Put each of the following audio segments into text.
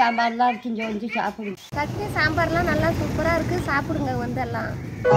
சாம்பார்லாம் இருக்குங்க வந்து சாப்பிடுங்க சட்னி சாம்பார்லாம் நல்லா சூப்பராக இருக்குது சாப்பிடுங்க வந்து எல்லாம்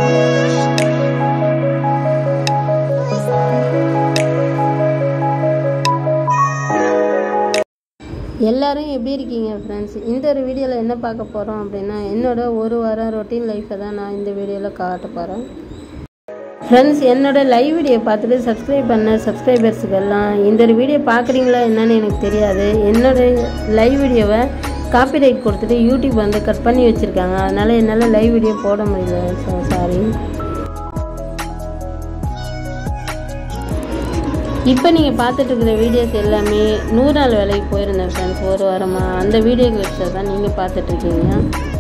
எல்லாரும் எப்படி இருக்கீங்க ஃப்ரெண்ட்ஸ் இந்த ஒரு வீடியோவில் என்ன பார்க்க போகிறோம் அப்படின்னா என்னோட ஒரு வாரம் ரொட்டீன் லைஃப்பை தான் நான் இந்த வீடியோவில் காட்ட போகிறேன் ஃப்ரெண்ட்ஸ் என்னோட லைவ் வீடியோ பார்த்துட்டு சப்ஸ்கிரைப் பண்ண சப்ஸ்கிரைபர்ஸுக்கெல்லாம் இந்த ஒரு வீடியோ பார்க்குறீங்களா என்னன்னு எனக்கு தெரியாது என்னோட லைவ் வீடியோவை காப்பிரைட் கொடுத்துட்டு யூடியூப் வந்து கட் பண்ணி வச்சுருக்காங்க அதனால் என்னால் லைவ் வீடியோ போட முடியல ஸோ சாரி இப்போ நீங்கள் பார்த்துட்டு இருக்கிற வீடியோஸ் எல்லாமே நூறு நாள் வேலைக்கு போயிருந்தேன் ஃப்ரெண்ட்ஸ் ஒரு வாரமாக அந்த வீடியோ கிளிப்ஸை தான் நீங்கள் பார்த்துட்ருக்கீங்க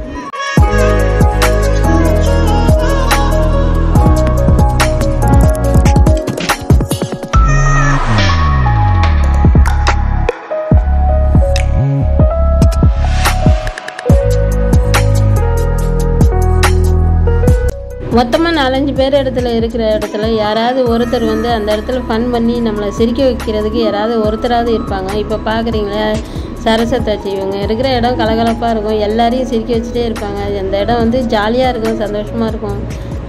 மொத்தமாக நாலஞ்சு பேர் இடத்துல இருக்கிற இடத்துல யாராவது ஒருத்தர் வந்து அந்த இடத்துல ஃபன் பண்ணி நம்மளை சிரிக்க வைக்கிறதுக்கு யாராவது ஒருத்தராவது இருப்பாங்க இப்போ பார்க்குறீங்களா சரசத்தாச்சி இவங்க இருக்கிற இடம் கலகலப்பாக இருக்கும் எல்லாரையும் சிரிக்க வச்சுட்டே இருப்பாங்க அந்த இடம் வந்து ஜாலியாக இருக்கும் சந்தோஷமாக இருக்கும்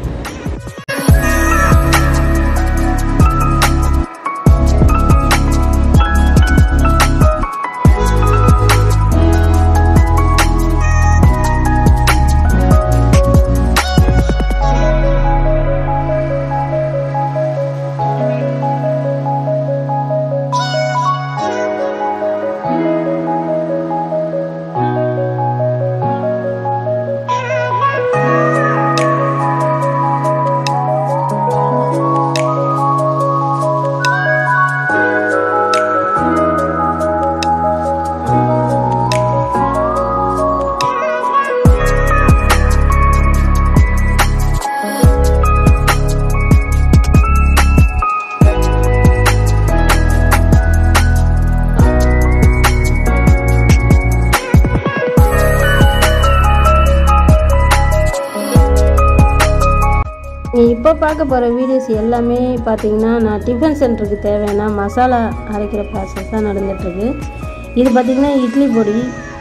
இப்போ பார்க்க போகிற வீடியோஸ் எல்லாமே பார்த்தீங்கன்னா நான் டிஃபன் சென்டருக்கு தேவையான மசாலா அரைக்கிற ப்ராசஸ் தான் நடந்துகிட்ருக்கு இது பார்த்திங்கன்னா இட்லி பொடி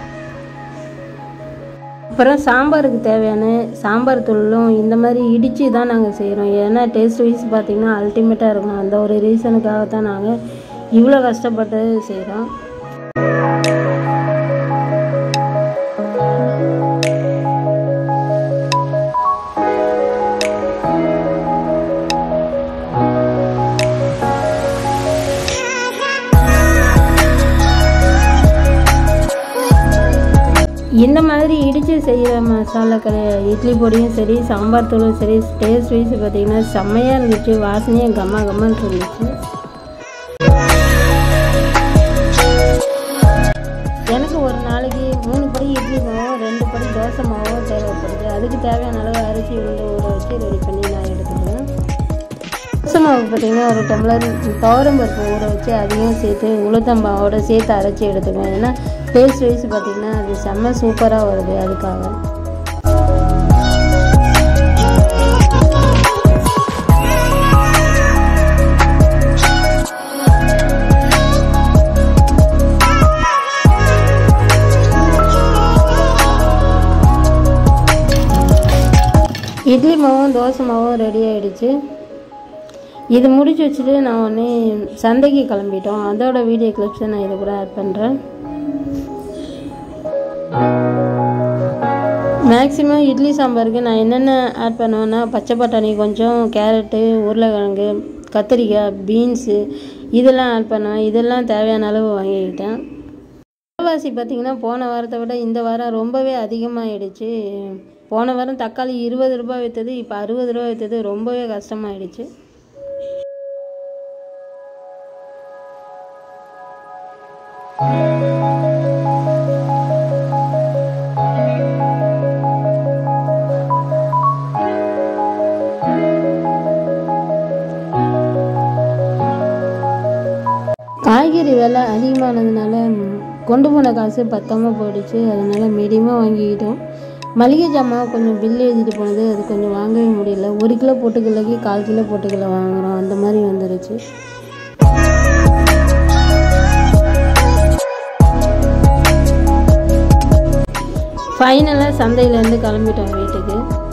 அப்புறம் சாம்பாருக்கு தேவையான சாம்பார் தூளும் இந்த மாதிரி இடித்து தான் நாங்கள் செய்கிறோம் ஏன்னா டேஸ்ட் வைஸ் பார்த்திங்கன்னா அல்டிமேட்டாக இருக்கும் அந்த ஒரு ரீசனுக்காக தான் நாங்கள் இவ்வளோ கஷ்டப்பட்டு செய்கிறோம் இந்த மாதிரி இடித்து செய்கிற மசாலா கடை இட்லி பொடியும் சரி சாம்பார் தூளும் சரி டேஸ்ட் வைஸ் பார்த்திங்கன்னா செம்மையாக இருந்துச்சு வாசனையும் கம்மா கம்மன்னு இருந்துச்சு எனக்கு ஒரு நாளைக்கு மூணு படி இட்லி மாவும் ரெண்டு படி தோசை மாவும் தேவைப்படுது அதுக்கு தேவையான அளவு அரிசி உள்ள ஊற வச்சு ரெடி பண்ணி நான் எடுத்துக்கிறேன் தோசை மாவு பார்த்திங்கன்னா ஒரு டம்ளர் துவரம் பருப்பு ஊற வச்சு அதையும் சேர்த்து உளுத்தம்பாவோட சேர்த்து அரைச்சி எடுத்துக்குவேன் ஏன்னா டேஸ்ட் வைஸ் பார்த்திங்கன்னா அது செம்ம சூப்பராக வருது அதுக்காக இட்லி மாவும் தோசை மாவும் ரெடி ஆகிடுச்சு இது முடிச்சு வச்சுட்டு நான் உடனே சந்தைக்கு கிளம்பிட்டோம் அதோட வீடியோ கிளிப்ஸை நான் இது கூட ஆட் பண்ணுறேன் மேக்ஸிமம் இட்லி சாம்பாருக்கு நான் என்னென்ன ஆட் பண்ணுவேன்னா பச்சை பட்டாணி கொஞ்சம் கேரட்டு உருளைக்கிழங்கு கத்திரிக்காய் பீன்ஸு இதெல்லாம் ஆட் பண்ணுவேன் இதெல்லாம் தேவையான அளவு வாங்கிக்கிட்டேன் விலைவாசி பார்த்திங்கன்னா போன வாரத்தை விட இந்த வாரம் ரொம்பவே அதிகமாகிடுச்சு போன வாரம் தக்காளி இருபது ரூபாய் விற்றது இப்போ அறுபது ரூபாய் விற்றது ரொம்பவே கஷ்டமாயிடுச்சு காய்கறி விலை அதிகமானதுனால ம், கொண்டு போன காசு பத்தாமல் போயிடுச்சு அதனால் மீடியமாக வாங்கிக்கிட்டோம் மளிகை ஜாமான் கொஞ்சம் பில் எழுதிட்டு போனது அது கொஞ்சம் வாங்கவே முடியல ஒரு கிலோ பொட்டுக்கல்லைக்கு கால் கிலோ பொட்டுக்கல்லை வாங்குகிறோம் அந்த மாதிரி வந்துருச்சு ஃபைனலாக சந்தையிலேருந்து கிளம்பிட்டோம் வீட்டுக்கு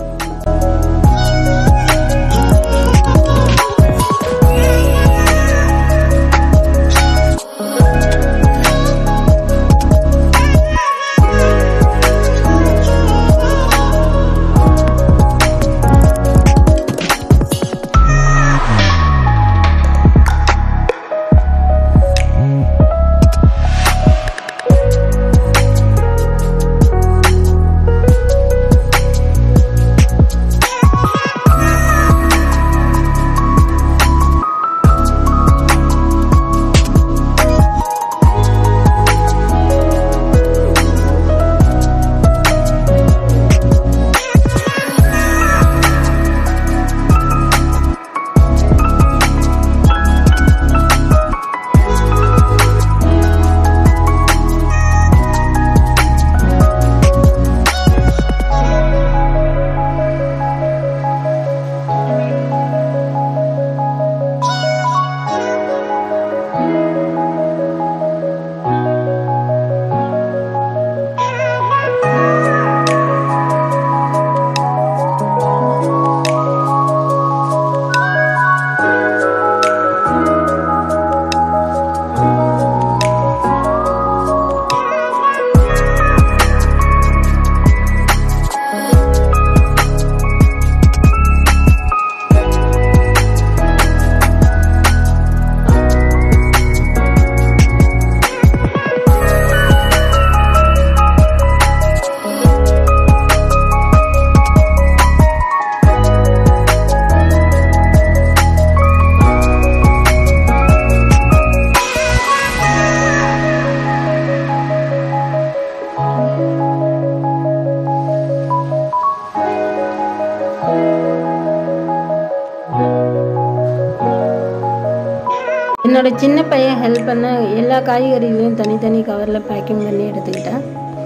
என்னோட சின்ன பையன் ஹெல்ப் பண்ண எல்லா காய்கறிகளையும் தனித்தனி கவரில் பேக்கிங் பண்ணி எடுத்துக்கிட்டேன்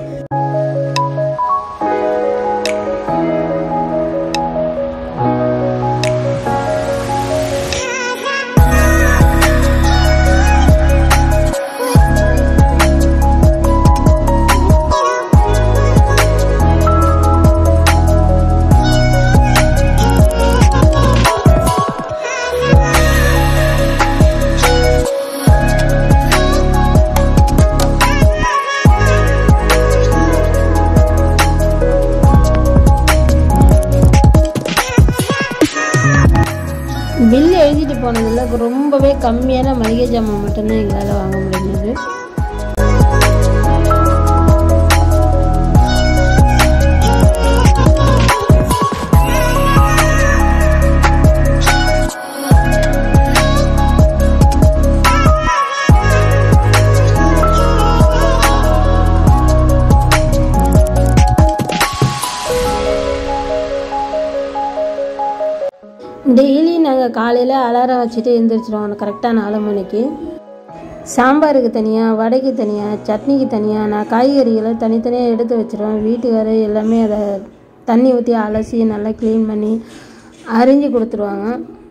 பில் எழுதிட்டு போனதில் ரொம்பவே கம்மியான மளிகை ஜாமான் மட்டும்தான் எங்களால் வாங்க முடிஞ்சது டெய்லி நாங்கள் காலையில் அலாரம் வச்சுட்டு எழுந்திரிச்சிடுவோம் கரெக்டாக நாலு மணிக்கு சாம்பாருக்கு தனியாக வடைக்கு தனியாக சட்னிக்கு தனியாக நான் காய்கறிகளை தனித்தனியாக எடுத்து வச்சிருவேன் வீட்டுக்காரர் எல்லாமே அதை தண்ணி ஊற்றி அலசி நல்லா க்ளீன் பண்ணி அரிஞ்சு கொடுத்துருவாங்க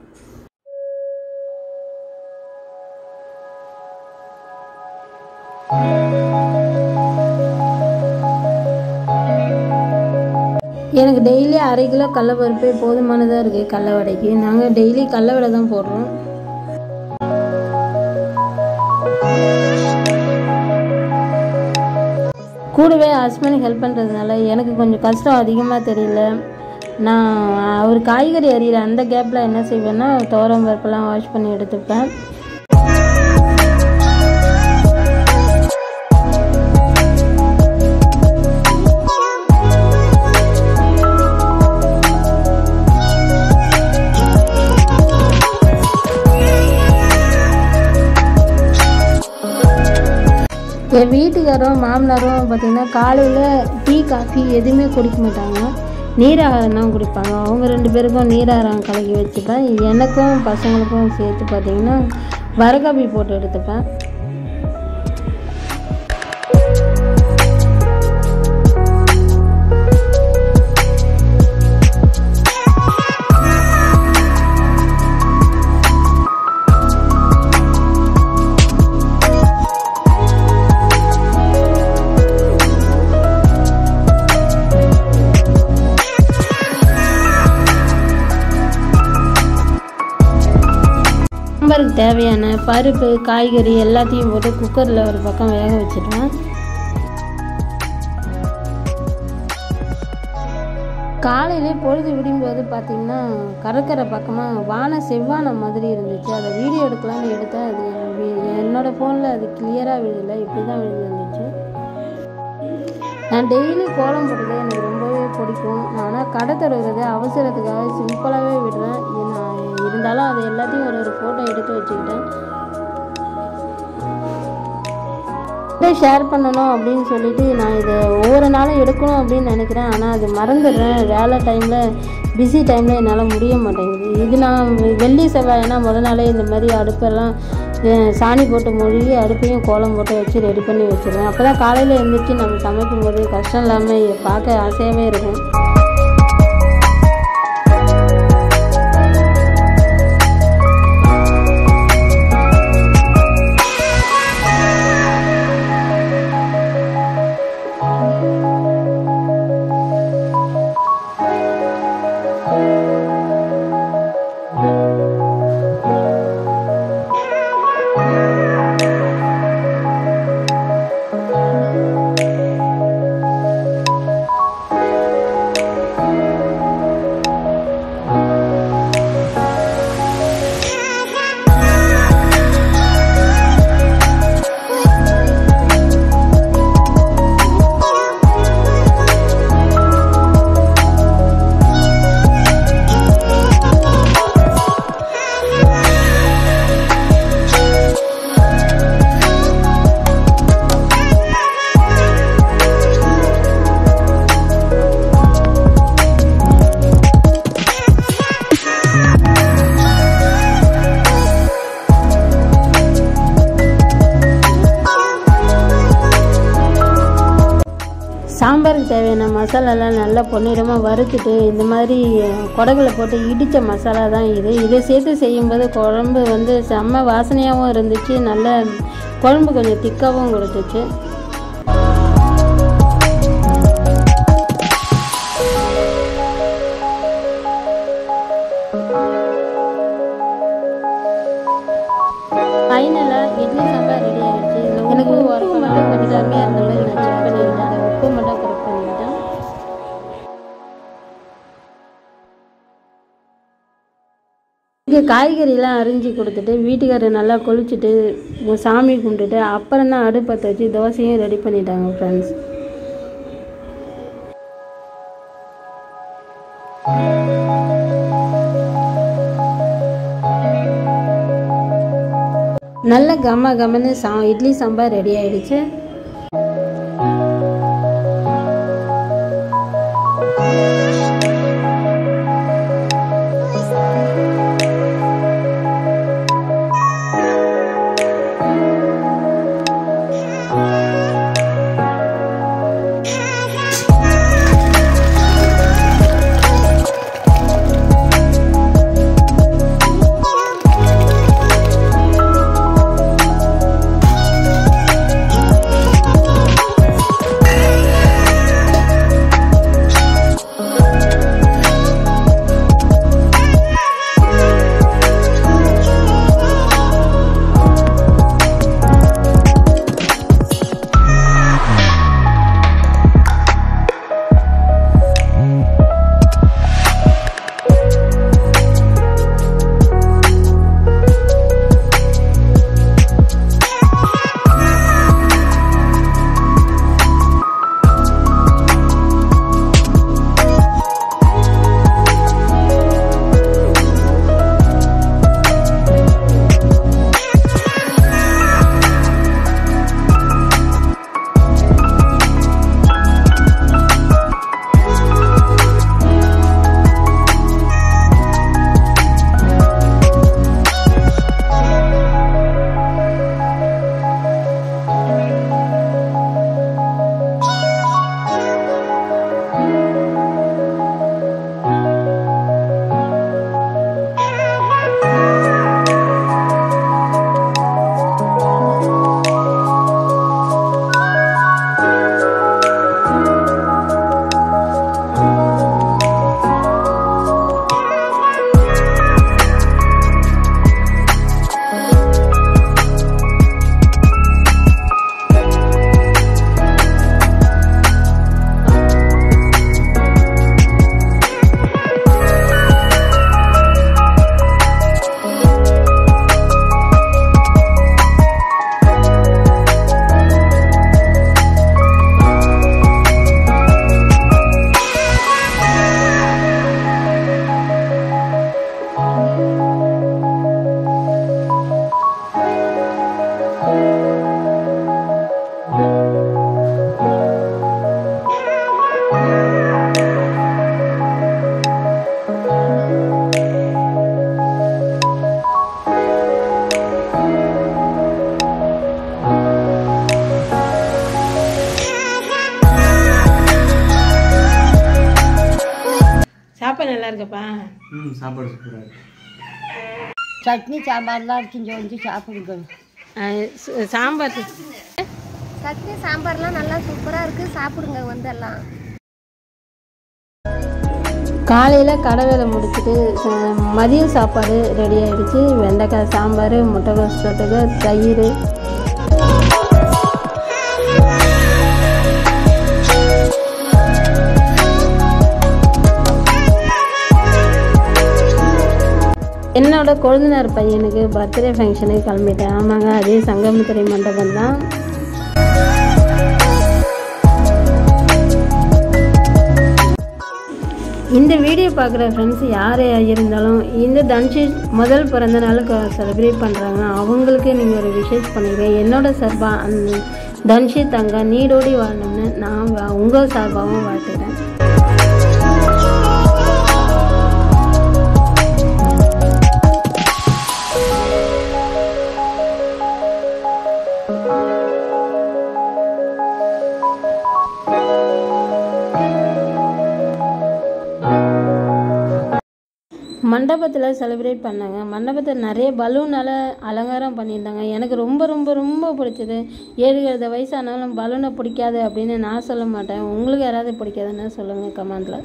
எனக்கு டெய்லி அரை கிலோ கடலப்பருப்பே போதுமானதாக இருக்குது கடல வடைக்கு நாங்கள் டெய்லி கடல வடை தான் போடுறோம் கூடவே ஹஸ்பண்ட் ஹெல்ப் பண்ணுறதுனால எனக்கு கொஞ்சம் கஷ்டம் அதிகமாக தெரியல நான் அவர் காய்கறி அறிகிற அந்த கேப்பில் என்ன செய்வேன்னா துவரம் பருப்பெல்லாம் வாஷ் பண்ணி எடுத்துப்பேன் என் வீட்டுக்காரும் மாமனாரும் பார்த்தீங்கன்னா காலையில் டீ காஃபி எதுவுமே குடிக்க மாட்டாங்க நீராகாரம் தான் குடிப்பாங்க அவங்க ரெண்டு பேருக்கும் நீராகாரம் கலக்கி வச்சுப்பேன் எனக்கும் பசங்களுக்கும் சேர்த்து பார்த்தீங்கன்னா வரகாப்பி போட்டு எடுத்துப்பேன் சாம்பாருக்கு தேவையான பருப்பு காய்கறி எல்லாத்தையும் போட்டு குக்கரில் ஒரு பக்கம் வேக வச்சிடுவேன் காலையிலே பொழுது விடும்போது பார்த்தீங்கன்னா கடற்கரை பக்கமாக வான செவ்வானம் மாதிரி இருந்துச்சு அதை வீடியோ எடுக்கலாம்னு எடுத்தேன் அது என் வி- என்னோட ஃபோனில் அது கிளியராக விழல இப்படி தான் விழுந்துருந்துச்சு நான் டெய்லி கோலம் போடுறது எனக்கு ரொம்பவே பிடிக்கும் ஆனால் கடை தருவது அவசரத்துக்காக சிம்பிளாகவே விடுறேன் இது நான் இருந்தாலும் அது எல்லாத்தையும் ஒரு ஒரு ஃபோட்டோ எடுத்து வச்சுக்கிட்டேன் ஷேர் பண்ணணும் அப்படின்னு சொல்லிட்டு நான் இதை ஒவ்வொரு நாளும் எடுக்கணும் அப்படின்னு நினைக்கிறேன் ஆனால் அது மறந்துடுறேன் வேலை டைமில் பிஸி டைமில் என்னால் முடிய மாட்டேங்குது இது நான் வெள்ளி செவ்வாய்னா முத நாளே இந்த மாதிரி அடுப்பெல்லாம் அஹ், சாணி போட்டு மொழிகி அடுப்பையும் கோலம் போட்டு வச்சு ரெடி பண்ணி வச்சிருவேன் அப்போ தான் காலையில் எழுந்திரிச்சு நம்ம சமைக்கும் போது கஷ்டம் இல்லாமல் பார்க்க ஆசையாகவே இருக்கும் சாம்பாருக்கு தேவையான மசாலாலாம் நல்லா பொன்னிறமாக வறுத்துட்டு இந்த மாதிரி குடகுல போட்டு இடித்த மசாலா தான் இது இதை சேர்த்து செய்யும்போது குழம்பு வந்து செம்ம வாசனையாகவும் இருந்துச்சு நல்ல குழம்பு கொஞ்சம் திக்காகவும் கொடுத்துச்சு ஃபைனலாக இட்லி சாம்பார் ரெடி ஆகிடுச்சு எனக்கு உப்பு மட்டும் கொஞ்சம் கம்மியாக இருந்த மாதிரி நான் செக் பண்ணிக்கிட்டேன் அந்த உப்பு மட்டும் கரெக்ட் பண்ணிக்கிட்டேன் இங்கே காய்கறிலாம் அரிஞ்சு கொடுத்துட்டு வீட்டுக்காரர் நல்லா கொளிச்சுட்டு சாமி கும்பிட்டுட்டு அப்புறம் தான் அடுப்பத்தை வச்சு தோசையும் ரெடி பண்ணிட்டாங்க ஃப்ரெண்ட்ஸ் நல்ல கம கமன்னு சா இட்லி சாம்பார் ரெடி ஆயிடுச்சு சாப்பாடு நல்லா இருக்கப்பா ம் சாப்பாடு சூப்பராக இருக்கு சட்னி சாம்பார்லாம் இருக்குங்க வந்து சாப்பிடுங்க அஹ் ச- சாம்பார் சட்னி சாம்பார்லாம் நல்லா சூப்பராக இருக்குது சாப்பிடுங்க வந்து எல்லாம் காலையில் கடை வேலை முடிச்சுட்டு ச- மதிய சாப்பாடு ரெடி ஆயிடுச்சு வெண்டைக்காய் சாம்பார் முட்டைகோஸ் தொட்டுக்க தயிர் என்னோட கொழுந்தினார் பையனுக்கு பர்த்டே ஃபங்க்ஷனுக்கு கிளம்பிட்டேன் ஆமாங்க அதே சங்கமத்துறை மண்டபம் தான் இந்த வீடியோ பார்க்குற ஃப்ரெண்ட்ஸ் யார் இருந்தாலும் இந்த தன்ஷித் முதல் பிறந்த நாளுக்கு செலிப்ரேட் பண்ணுறாங்க அவங்களுக்கு நீங்கள் ஒரு விஷஸ் பண்ணிடுங்க என்னோட சார்பாக அந்த தன்ஷித் அங்கே நீடோடி வாழணும்னு நான் வா- உங்கள் சார்பாகவும் வாழ்த்துக்கிறேன் மண்டபத்தில் செலிப்ரேட் பண்ணாங்க மண்டபத்தில் நிறைய பலூனால் அலங்காரம் பண்ணியிருந்தாங்க எனக்கு ரொம்ப ரொம்ப ரொம்ப பிடிச்சது ஏழு எழுத வயசானாலும் பலூனை பிடிக்காது அப்படின்னு நான் சொல்ல மாட்டேன் உங்களுக்கு யாராவது பிடிக்காதுன்னு சொல்லுங்கள் கமெண்டில்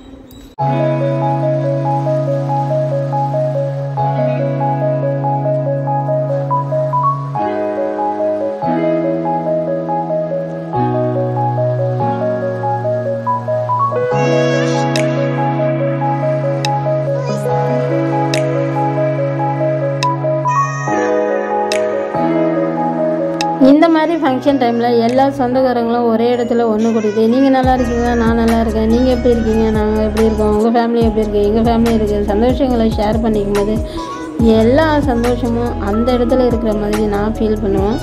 இந்த மாதிரி ஃபங்க்ஷன் டைமில் எல்லா சொந்தக்காரங்களும் ஒரே இடத்துல ஒன்று கூட்டிட்டு நீங்கள் நல்லா இருக்கீங்க நான் நல்லா இருக்கேன் நீங்கள் எப்படி இருக்கீங்க நாங்கள் எப்படி இருக்கோம் உங்கள் ஃபேமிலி எப்படி இருக்கு எங்கள் ஃபேமிலி இருக்குது சந்தோஷங்களை ஷேர் பண்ணிக்கும் போது எல்லா சந்தோஷமும் அந்த இடத்துல இருக்கிற மாதிரி நான் ஃபீல் பண்ணுவேன்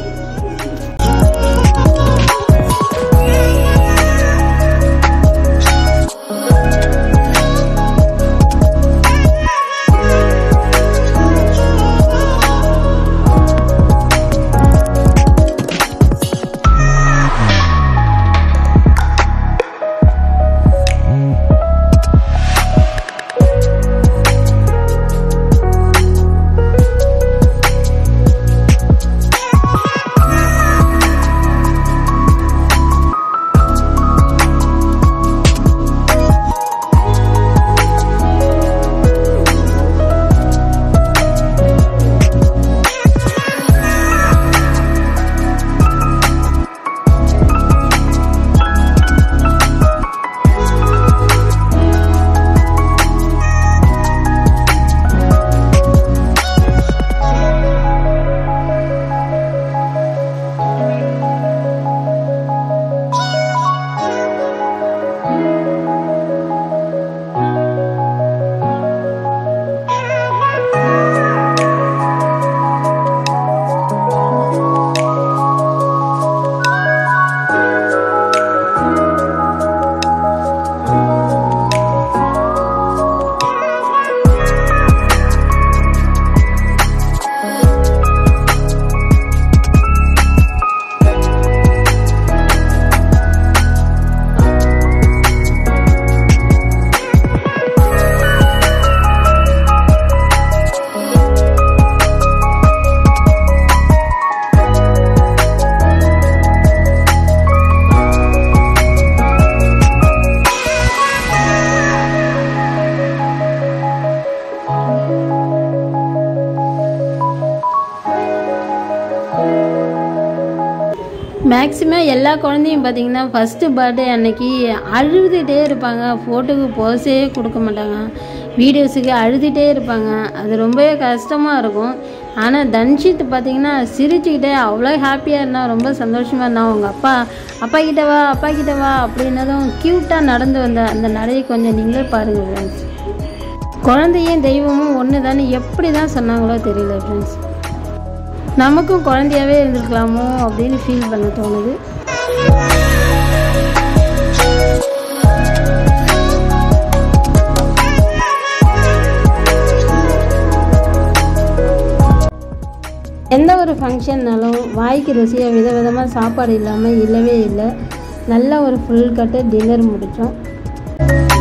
மேக்ஸிமம் எல்லா குழந்தையும் பார்த்தீங்கன்னா ஃபஸ்ட்டு பர்த்டே அன்னைக்கு அழுதுகிட்டே இருப்பாங்க ஃபோட்டோக்கு போஸே கொடுக்க மாட்டாங்க வீடியோஸுக்கு அழுதுகிட்டே இருப்பாங்க அது ரொம்பவே கஷ்டமாக இருக்கும் ஆனால் தன்ஷித் பார்த்தீங்கன்னா சிரிச்சுக்கிட்டே அவ்வளோ ஹாப்பியாக இருந்தால் ரொம்ப சந்தோஷமாக இருந்தான் அவங்க அப்பா அப்பா கிட்ட வா அப்பா கிட்ட வா அப்படின்னதும் க்யூட்டாக நடந்து வந்த அந்த நடையை கொஞ்சம் நீங்களே பாருங்கள் ஃப்ரெண்ட்ஸ் குழந்தையும் தெய்வமும் ஒன்று தானே எப்படி தான் சொன்னாங்களோ தெரியல ஃப்ரெண்ட்ஸ் நமக்கும் குழந்தையாவே இருந்திருக்கலாமோ அப்படின்னு ஃபீல் பண்ண தோணுது எந்த ஒரு ஃபங்க்ஷன்னாலும் வாய்க்கு ருசியாக விதவிதமாக சாப்பாடு இல்லாமல் இல்லவே இல்லை நல்ல ஒரு ஃபுல் கட்டு டின்னர் முடித்தோம்